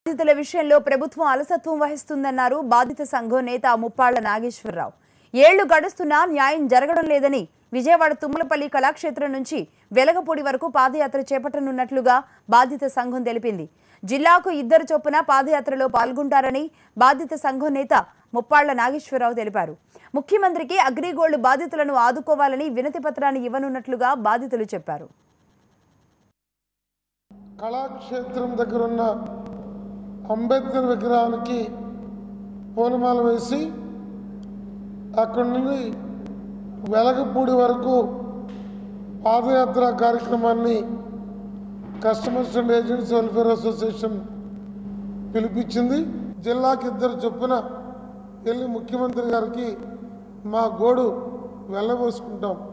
బాధితుల విషయంలో ప్రభుత్వం అలసత్వం వహిస్తుందన్నారు బాధిత సంఘం నేత ముప్పాళ్ల నాగేశ్వరరావు ఏళ్లు గడుస్తున్నా న్యాయం జరగడం లేదని విజయవాడ తుమ్మలపల్లి కళాక్షేత్రం నుంచి వెలగపూడి వరకు పాదయాత్ర చేపట్టనున్నట్లుగా బాధిత సంఘం తెలిపింది జిల్లాకు ఇద్దరు చొప్పున పాదయాత్రలో పాల్గొంటారని బాధిత సంఘం నేత ముప్పాళ్ల నాగేశ్వరరావు తెలిపారు ముఖ్యమంత్రికి అగ్రిగోల్డ్ బాధితులను ఆదుకోవాలని వినతి పత్రాన్ని ఇవ్వనున్నట్లుగా బాధితులు చెప్పారు కళాక్షేత్రం దగ్గర ఉన్న అంబేద్కర్ విగ్రహానికి పూలమాల వేసి అక్కడి నుండి వెలగపూడి వరకు పాదయాత్ర కార్యక్రమాన్ని customers and agents welfare association పిలిపించింది జిల్లాకి ఇద్దరు చొప్పున వెళ్ళి ముఖ్యమంత్రి గారికి మా గోడు వెళ్ళబోసుకుంటాం